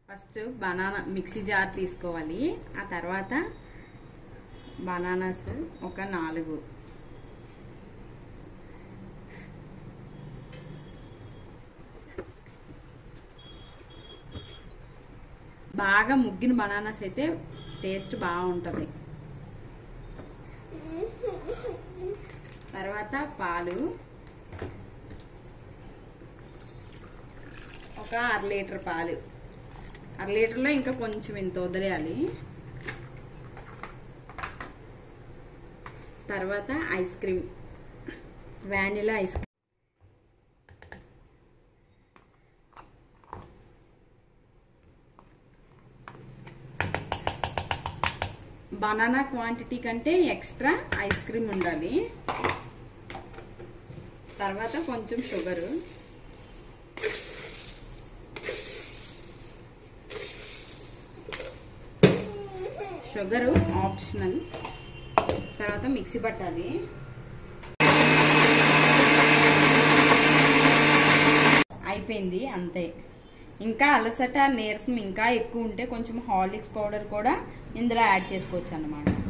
first banana mixie jar తీసుకోవాలి ఆ తర్వాత బనానాస్ ఒక నాలుగు బాగా ముగ్గిన బనానాస్ అయితే టేస్ట్ బాగుంటుంది తర్వాత పాలు ఒక అర లీటర్ పాలు అర లీటర్లో ఇంకా కొంచెం ఇంత వదిలేయాలి తర్వాత ice cream vanilla ice cream banana quantity కంటే ఎక్స్ట్రా ఐస్ క్రీమ్ ఉండాలి తర్వాత కొంచెం షుగరు షుగరు ఆప్షనల్ తర్వాత మిక్సీ పట్టాలి అయిపోయింది అంతే ఇంకా అలసట నీరసం ఇంకా ఎక్కువ ఉంటే కొంచెం హార్లిక్స్ పౌడర్ కూడా ఇందులో యాడ్ చేసుకోవచ్చు అన్నమాట